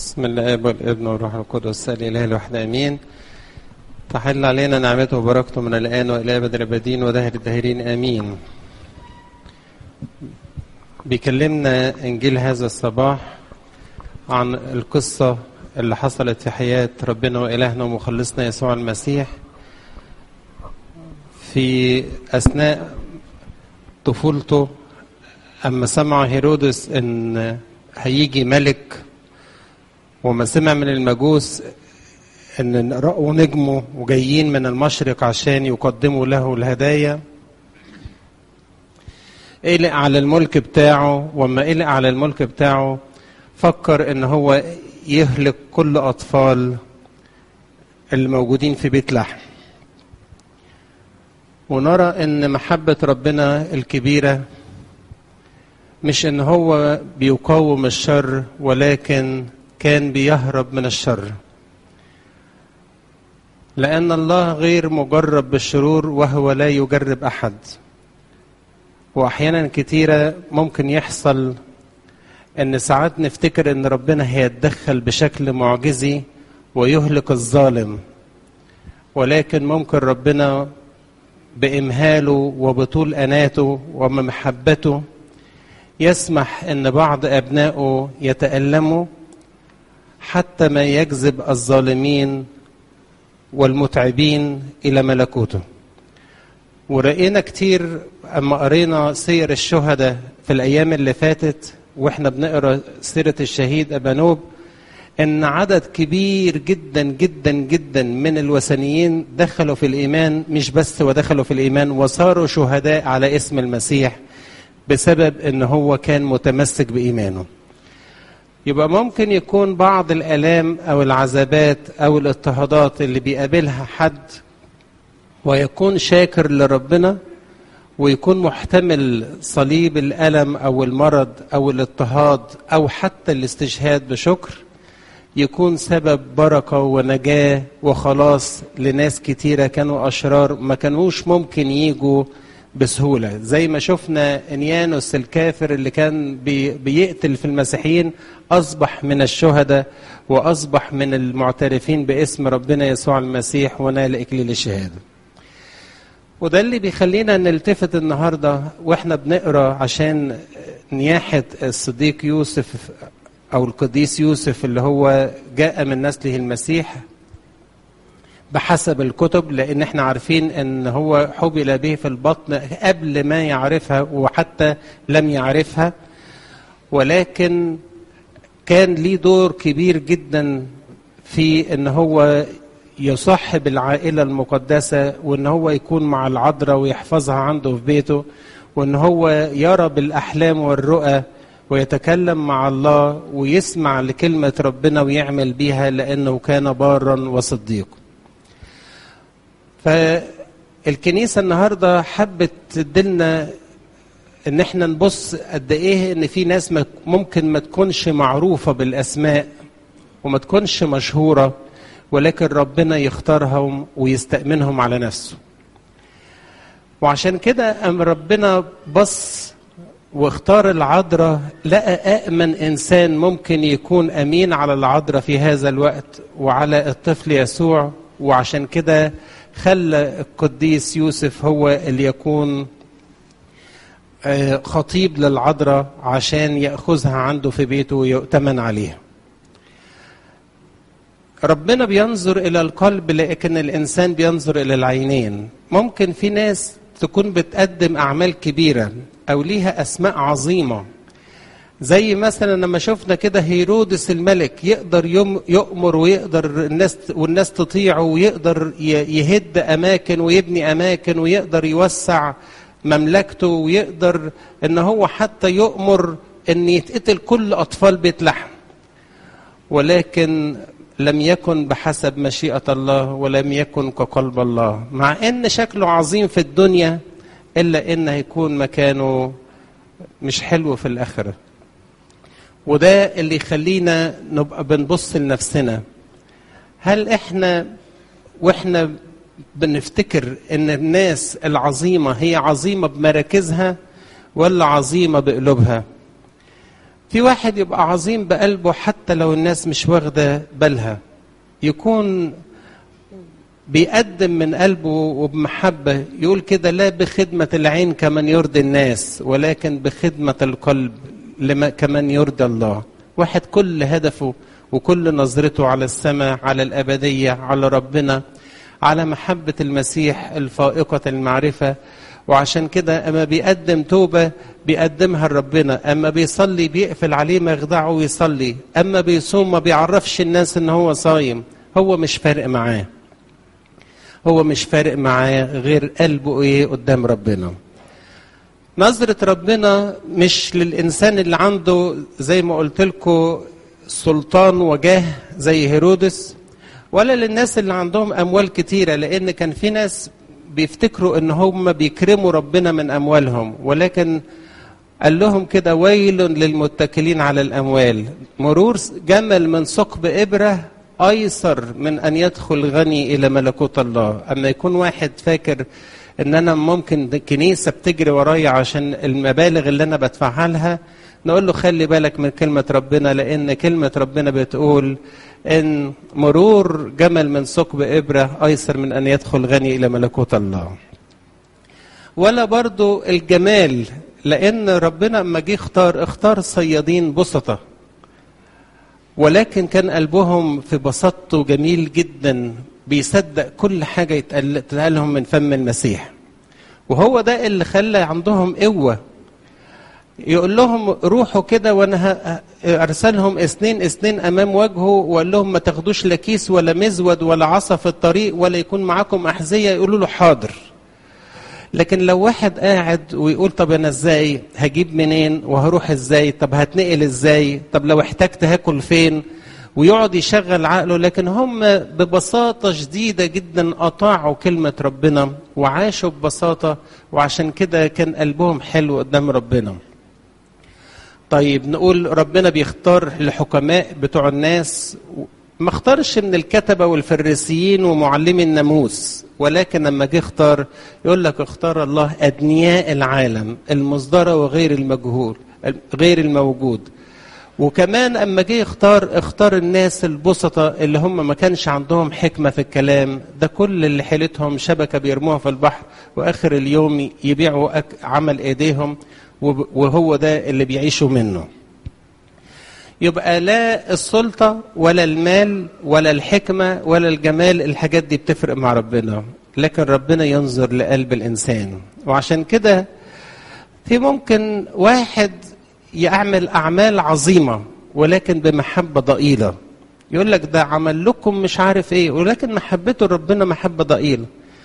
بسم الله والابن والروح القدس الاله الواحد امين تحل علينا نعمته وبركته من الان والى ابد الابدين ودهر الداهرين امين بيكلمنا انجيل هذا الصباح عن القصه اللي حصلت في حياه ربنا والهنا ومخلصنا يسوع المسيح في اثناء طفولته اما سمع هيرودس ان هيجي ملك وما سمع من المجوس ان رأوا نجمه وجايين من المشرق عشان يقدموا له الهدايا قلق على الملك بتاعه وما قلق على الملك بتاعه فكر ان هو يهلك كل اطفال اللي موجودين في بيت لحم ونرى ان محبة ربنا الكبيرة مش ان هو بيقاوم الشر ولكن كان بيهرب من الشر لأن الله غير مجرب بالشرور وهو لا يجرب أحد وأحيانا كتيرة ممكن يحصل أن ساعات نفتكر أن ربنا هيتدخل بشكل معجزي ويهلك الظالم ولكن ممكن ربنا بإمهاله وبطول أناته ومحبته يسمح أن بعض أبنائه يتألموا حتى ما يجذب الظالمين والمتعبين الى ملكوته ورأينا كتير اما قرينا سير الشهداء في الايام اللي فاتت واحنا بنقرا سيره الشهيد ابانوب ان عدد كبير جدا جدا جدا من الوثنيين دخلوا في الايمان مش بس ودخلوا في الايمان وصاروا شهداء على اسم المسيح بسبب ان هو كان متمسك بايمانه يبقى ممكن يكون بعض الآلام أو العذابات أو الاضطهادات اللي بيقابلها حد ويكون شاكر لربنا ويكون محتمل صليب الألم أو المرض أو الاضطهاد أو حتى الاستشهاد بشكر يكون سبب بركة ونجاة وخلاص لناس كتيرة كانوا أشرار ما كانوش ممكن يجوا بسهولة زي ما شفنا انيانوس الكافر اللي كان بي بيقتل في المسيحيين أصبح من الشهداء وأصبح من المعترفين باسم ربنا يسوع المسيح ونال إكليل الشهادة وده اللي بيخلينا نلتفت النهاردة وإحنا بنقرأ عشان نياحة الصديق يوسف أو القديس يوسف اللي هو جاء من نسله المسيح بحسب الكتب لان احنا عارفين ان هو حبل به في البطن قبل ما يعرفها وحتى لم يعرفها ولكن كان ليه دور كبير جدا في ان هو يصحب العائلة المقدسة وان هو يكون مع العذراء ويحفظها عنده في بيته وان هو يرى بالاحلام والرؤى ويتكلم مع الله ويسمع لكلمة ربنا ويعمل بيها لانه كان بارا وصديقا فالكنيسة النهاردة حبت تدلنا ان احنا نبص قد ايه ان في ناس ممكن ما تكونش معروفة بالاسماء وما تكونش مشهورة ولكن ربنا يختارهم ويستأمنهم على نفسه وعشان كده أم ربنا بص واختار العذراء لقى أأمن إنسان ممكن يكون أمين على العذراء في هذا الوقت وعلى الطفل يسوع وعشان كده خلى القديس يوسف هو اللي يكون خطيب للعذراء عشان ياخذها عنده في بيته ويؤتمن عليها. ربنا بينظر الى القلب لكن الانسان بينظر الى العينين. ممكن في ناس تكون بتقدم اعمال كبيره او ليها اسماء عظيمه زي مثلا لما شفنا كده هيرودس الملك يقدر يؤمر ويقدر الناس والناس تطيعه ويقدر يهد اماكن ويبني اماكن ويقدر يوسع مملكته ويقدر ان هو حتى يؤمر ان يتقتل كل اطفال بيت لحم ولكن لم يكن بحسب مشيئة الله ولم يكن كقلب الله مع ان شكله عظيم في الدنيا الا ان هيكون مكانه مش حلو في الاخره وده اللي يخلينا نبقى بنبص لنفسنا هل احنا واحنا بنفتكر ان الناس العظيمه هي عظيمه بمراكزها ولا عظيمه بقلوبها في واحد يبقى عظيم بقلبه حتى لو الناس مش واخدة بالها يكون بيقدم من قلبه وبمحبة يقول كده لا بخدمة العين كمن يرضي الناس ولكن بخدمة القلب لما كمن يرضي الله واحد كل هدفه وكل نظرته على السماء على الأبدية على ربنا على محبة المسيح الفائقة المعرفة وعشان كده أما بيقدم توبة بيقدمها لربنا أما بيصلي بيقفل عليه مخدعه ويصلي أما بيصوم ما بيعرفش الناس إن هو صايم هو مش فارق معاه هو مش فارق معاه غير قلبه ايه قدام ربنا نظرة ربنا مش للإنسان اللي عنده زي ما قلت لكم سلطان وجاه زي هيرودس ولا للناس اللي عندهم أموال كتيرة لأن كان في ناس بيفتكروا إن هم بيكرموا ربنا من أموالهم ولكن قال لهم كده ويل للمتكلين على الأموال مرور جمل من ثقب إبرة ايسر من ان يدخل غني الى ملكوت الله اما يكون واحد فاكر ان انا ممكن الكنيسه بتجري ورايا عشان المبالغ اللي انا بدفعها لها نقول له خلي بالك من كلمه ربنا لان كلمه ربنا بتقول ان مرور جمل من ثقب ابره ايسر من ان يدخل غني الى ملكوت الله ولا برضو الجمال لان ربنا اما جه اختار اختار صيادين بسطه ولكن كان قلبهم في بساطته جميل جدا بيصدق كل حاجة يتقال لهم من فم المسيح وهو ده اللي خلى عندهم قوة يقول لهم روحوا كده وانا ارسلهم اثنين اثنين امام وجهه وقال لهم ما تاخدوش لا كيس ولا مزود ولا عصا في الطريق ولا يكون معاكم احذيه يقولوا له حاضر لكن لو واحد قاعد ويقول طب انا ازاي هجيب منين وهروح ازاي طب هتنقل ازاي طب لو احتجت هاكل فين ويقعد يشغل عقله لكن هم ببساطة شديدة جدا أطاعوا كلمة ربنا وعاشوا ببساطة وعشان كده كان قلبهم حلو قدام ربنا طيب نقول ربنا بيختار الحكماء بتوع الناس ما اختارش من الكتبة والفريسيين ومعلمي الناموس ولكن لما جه اختار يقول لك اختار الله أدنياء العالم المصدرة وغير المجهول غير الموجود وكمان اما جه يختار اختار الناس البسطة اللي هم ما كانش عندهم حكمة في الكلام ده كل اللي حيلتهم شبكة بيرموها في البحر واخر اليوم يبيعوا عمل ايديهم وهو ده اللي بيعيشوا منه يبقى لا السلطة ولا المال ولا الحكمة ولا الجمال الحاجات دي بتفرق مع ربنا لكن ربنا ينظر لقلب الإنسان وعشان كده في ممكن واحد يعمل أعمال عظيمة ولكن بمحبة ضئيلة يقول لك ده عمل لكم مش عارف ايه ولكن محبته ربنا محبة ضئيلة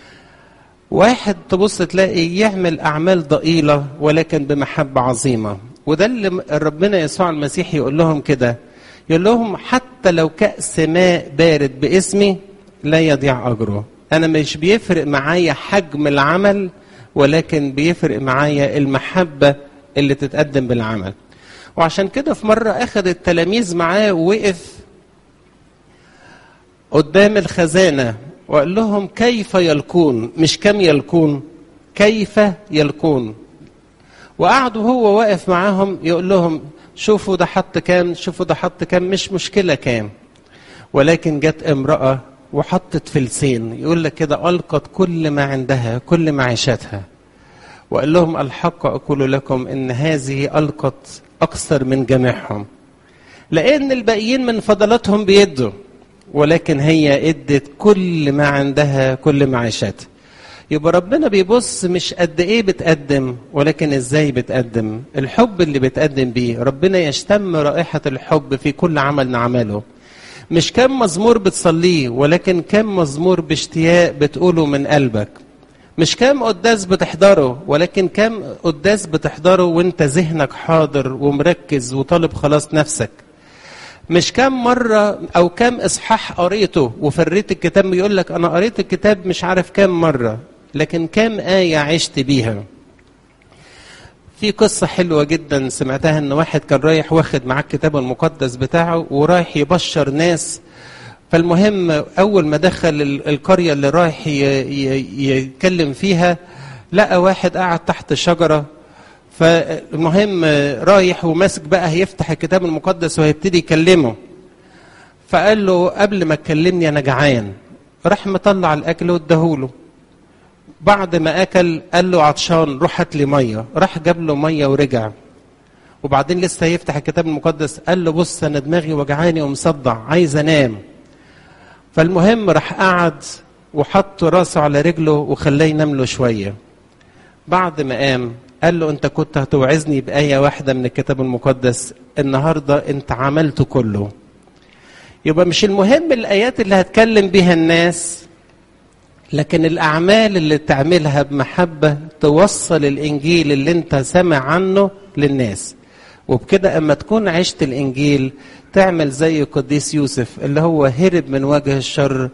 واحد تبص تلاقي يعمل أعمال ضئيلة ولكن بمحبة عظيمة وده اللي ربنا يسوع المسيح يقول لهم كده يقول لهم حتى لو كأس ماء بارد باسمي لا يضيع أجره أنا مش بيفرق معايا حجم العمل ولكن بيفرق معايا المحبة اللي تتقدم بالعمل وعشان كده في مرة أخذ التلاميذ معاه ووقف قدام الخزانة وقال لهم كيف يلقون مش كم يلقون كيف يلقون وقعدوا هو واقف معاهم يقول لهم شوفوا ده حط كام شوفوا ده حط كام مش مشكلة كام ولكن جت امرأة وحطت فلسين يقول لك كده ألقت كل ما عندها كل معيشتها وقال لهم الحق أقول لكم إن هذه ألقت أكثر من جميعهم لأن الباقيين من فضلاتهم بيدوا ولكن هي ادت كل ما عندها كل معيشتها يبقى ربنا بيبص مش قد ايه بتقدم ولكن ازاي بتقدم الحب اللي بتقدم بيه ربنا يشتم رائحة الحب في كل عمل نعمله مش كم مزمور بتصليه ولكن كم مزمور باشتياق بتقوله من قلبك مش كم قداس بتحضره ولكن كم قداس بتحضره وانت ذهنك حاضر ومركز وطالب خلاص نفسك مش كم مرة أو كم إصحاح قريته وفريت الكتاب يقول لك أنا قريت الكتاب مش عارف كم مرة لكن كم آية عشت بيها في قصة حلوة جدا سمعتها إن واحد كان رايح واخد معاه الكتاب المقدس بتاعه ورايح يبشر ناس فالمهم أول ما دخل القرية اللي رايح يتكلم فيها لقى واحد قاعد تحت شجرة فالمهم رايح وماسك بقى هيفتح الكتاب المقدس وهيبتدي يكلمه فقال له قبل ما تكلمني انا جعان راح مطلع الاكل واداهوله بعد ما اكل قال له عطشان روح هات لي ميه راح جاب له ميه ورجع وبعدين لسه يفتح الكتاب المقدس قال له بص انا دماغي وجعاني ومصدع عايز انام فالمهم راح قعد وحط راسه على رجله وخلاه ينام له شويه بعد ما قام قال له انت كنت هتوعظني بايه واحده من الكتاب المقدس النهارده انت عملته كله يبقى مش المهم الايات اللي هتكلم بيها الناس لكن الاعمال اللي تعملها بمحبه توصل الانجيل اللي انت سامع عنه للناس وبكده اما تكون عشت الانجيل تعمل زي قديس يوسف اللي هو هرب من وجه الشر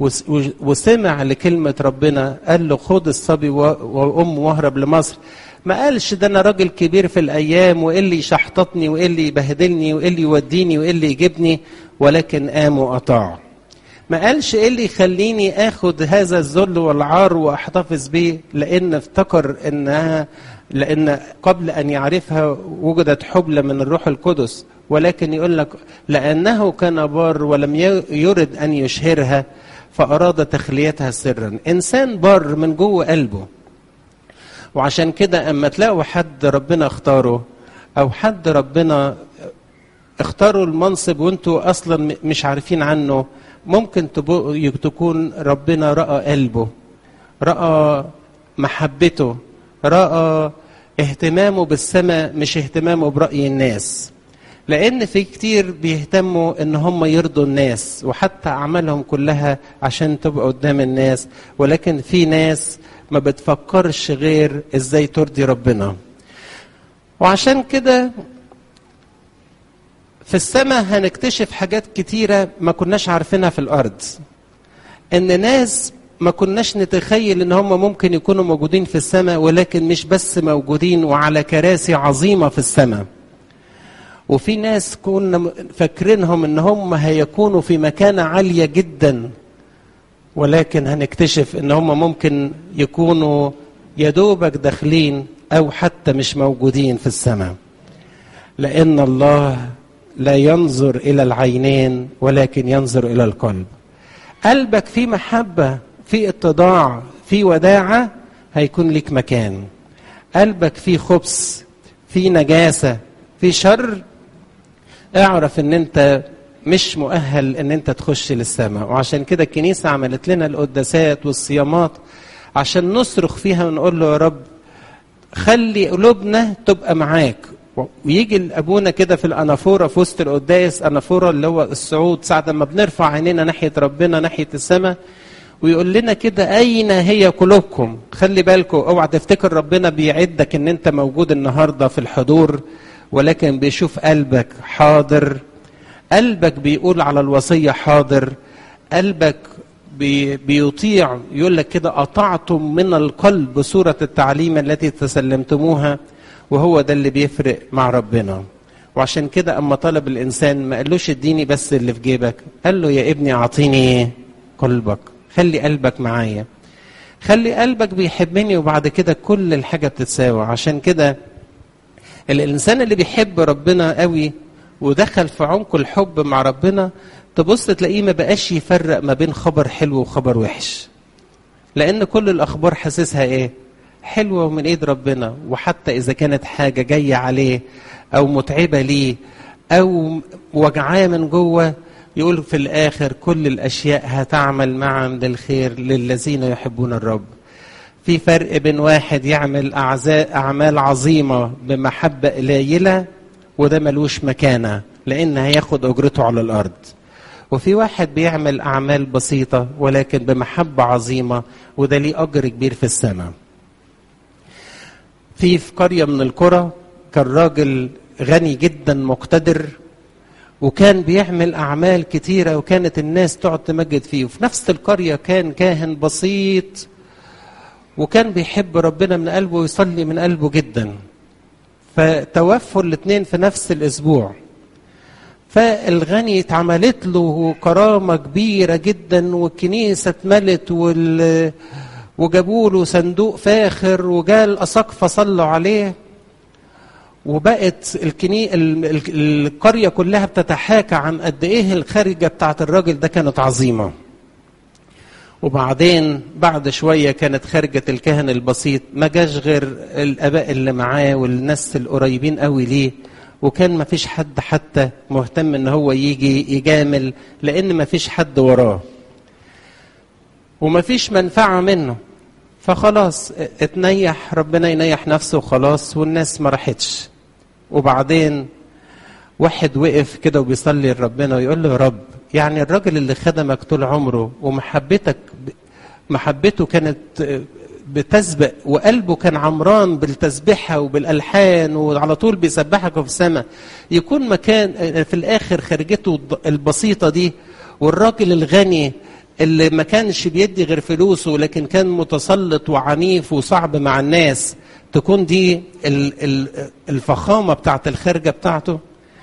وسمع لكلمه ربنا قال له خد الصبي وامه واهرب لمصر ما قالش ده انا راجل كبير في الايام وايه اللي يشحططني وايه اللي يبهدلني وايه اللي يوديني وايه اللي يجيبني ولكن قام واطاع ما قالش ايه اللي يخليني اخد هذا الذل والعار واحتفظ به لان افتكر انها لان قبل ان يعرفها وجدت حبلى من الروح القدس ولكن يقول لك لانه كان بار ولم يرد ان يشهرها فاراد تخليتها سرا انسان بار من جوه قلبه وعشان كده اما تلاقوا حد ربنا اختاره او حد ربنا اختاروا المنصب وانتوا اصلا مش عارفين عنه ممكن تكون ربنا راى قلبه راى محبته راى اهتمامه بالسماء مش اهتمامه براي الناس لان في كتير بيهتموا ان هم يرضوا الناس وحتى اعمالهم كلها عشان تبقى قدام الناس ولكن في ناس ما بتفكرش غير ازاي ترضي ربنا وعشان كده في السماء هنكتشف حاجات كتيرة ما كناش عارفينها في الأرض إن ناس ما كناش نتخيل إن هم ممكن يكونوا موجودين في السماء ولكن مش بس موجودين وعلى كراسي عظيمة في السماء وفي ناس كنا فاكرينهم إن هم هيكونوا في مكانة عالية جدا ولكن هنكتشف إن هم ممكن يكونوا يدوبك داخلين أو حتى مش موجودين في السماء لأن الله لا ينظر الى العينين ولكن ينظر الى القلب قلبك في محبه في اتضاع في وداعه هيكون لك مكان قلبك في خبث في نجاسه في شر اعرف ان انت مش مؤهل ان انت تخش للسماء وعشان كده الكنيسه عملت لنا القداسات والصيامات عشان نصرخ فيها ونقول له يا رب خلي قلوبنا تبقى معاك ويجي ابونا كده في الانافوره في وسط القداس انافوره اللي هو الصعود ساعه ما بنرفع عينينا ناحيه ربنا ناحيه السماء ويقول لنا كده اين هي قلوبكم خلي بالكم اوعى تفتكر ربنا بيعدك ان انت موجود النهارده في الحضور ولكن بيشوف قلبك حاضر قلبك بيقول على الوصيه حاضر قلبك بي بيطيع يقول لك كده قطعتم من القلب صوره التعليم التي تسلمتموها وهو ده اللي بيفرق مع ربنا وعشان كده اما طلب الانسان ما قالوش اديني بس اللي في جيبك قال له يا ابني اعطيني قلبك خلي قلبك معايا خلي قلبك بيحبني وبعد كده كل الحاجه بتتساوى عشان كده الانسان اللي بيحب ربنا قوي ودخل في عمق الحب مع ربنا تبص تلاقيه ما بقاش يفرق ما بين خبر حلو وخبر وحش لان كل الاخبار حاسسها ايه حلوة من ايد ربنا وحتى اذا كانت حاجة جاية عليه او متعبة ليه او وجعاه من جوه يقول في الاخر كل الاشياء هتعمل معا للخير للذين يحبون الرب في فرق بين واحد يعمل اعمال عظيمة بمحبة قليلة وده ملوش مكانة لان هياخد اجرته على الارض وفي واحد بيعمل اعمال بسيطة ولكن بمحبة عظيمة وده ليه اجر كبير في السماء في في قرية من القرى كان راجل غني جدا مقتدر وكان بيعمل أعمال كتيرة وكانت الناس تقعد تمجد فيه وفي نفس القرية كان كاهن بسيط وكان بيحب ربنا من قلبه ويصلي من قلبه جدا فتوفوا الاثنين في نفس الأسبوع فالغني اتعملت له كرامة كبيرة جدا والكنيسة اتملت وال وجابوا له صندوق فاخر وجاء الأساقفة صلوا عليه وبقت الكني ال- ال- القريه كلها بتتحاكى عن قد ايه الخارجه بتاعت الراجل ده كانت عظيمه وبعدين بعد شويه كانت خارجه الكاهن البسيط ما جاش غير الاباء اللي معاه والناس القريبين قوي ليه وكان ما فيش حد حتى مهتم ان هو يجي يجامل لان ما فيش حد وراه وما فيش منفعه منه فخلاص اتنيح ربنا ينيح نفسه وخلاص والناس ما راحتش وبعدين واحد وقف كده وبيصلي لربنا ويقول له يا رب يعني الراجل اللي خدمك طول عمره ومحبتك محبته كانت بتسبق وقلبه كان عمران بالتسبيحة وبالألحان وعلى طول بيسبحك في السماء يكون مكان في الآخر خرجته البسيطة دي والراجل الغني اللي ما كانش بيدي غير فلوسه لكن كان متسلط وعنيف وصعب مع الناس تكون دي ال- ال- الفخامة بتاعت الخارجة بتاعته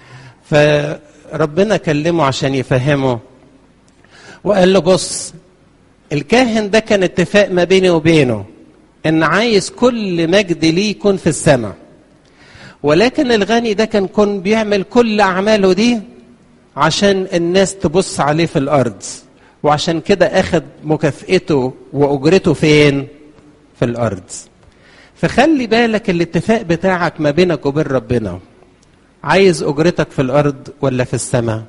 فربنا كلمه عشان يفهمه وقال له بص الكاهن ده كان اتفاق ما بيني وبينه ان عايز كل مجد ليه يكون في السماء ولكن الغني ده كان كون بيعمل كل اعماله دي عشان الناس تبص عليه في الارض وعشان كده اخد مكافئته واجرته فين في الارض فخلي بالك الاتفاق بتاعك ما بينك وبين ربنا عايز اجرتك في الارض ولا في السماء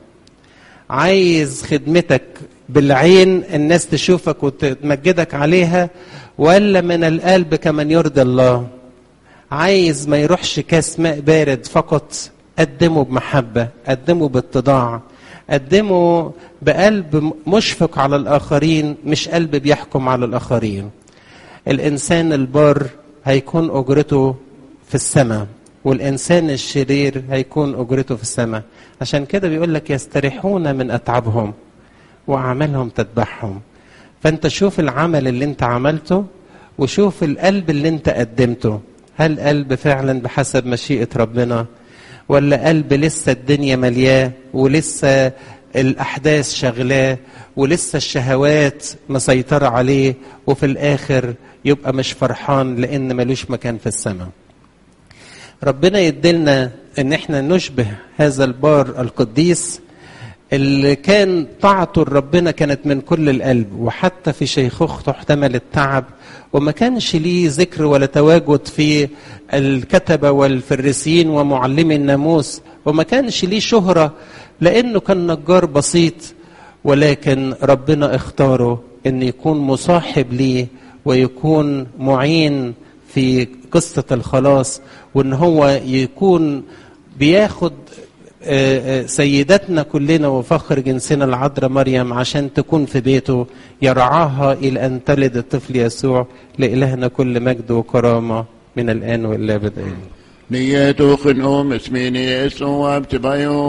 عايز خدمتك بالعين الناس تشوفك وتمجدك عليها ولا من القلب كمن يرضي الله عايز ما يروحش كاس ماء بارد فقط قدمه بمحبة قدمه باتضاع قدمه بقلب مشفق على الآخرين مش قلب بيحكم على الآخرين الإنسان البار هيكون أجرته في السماء والإنسان الشرير هيكون أجرته في السماء عشان كده بيقول لك يستريحون من أتعابهم وأعمالهم تتبعهم فأنت شوف العمل اللي أنت عملته وشوف القلب اللي أنت قدمته هل قلب فعلا بحسب مشيئة ربنا ولا قلب لسه الدنيا ملياه ولسه الأحداث شغلاه ولسه الشهوات مسيطرة عليه وفي الآخر يبقى مش فرحان لأن ملوش مكان في السماء ربنا يدلنا ان احنا نشبه هذا البار القديس اللي كان طاعته لربنا كانت من كل القلب وحتى في شيخوخته احتمل التعب وما كانش ليه ذكر ولا تواجد في الكتبة والفريسيين ومعلمي الناموس وما كانش ليه شهرة لأنه كان نجار بسيط ولكن ربنا اختاره ان يكون مصاحب ليه ويكون معين في قصة الخلاص وان هو يكون بياخد سيداتنا كلنا وفخر جنسنا العذراء مريم عشان تكون في بيته يرعاها إلى أن تلد الطفل يسوع لإلهنا كل مجد وكرامة من الآن والأبد آمين نيتو خنوم اسميني اسو وابتبايو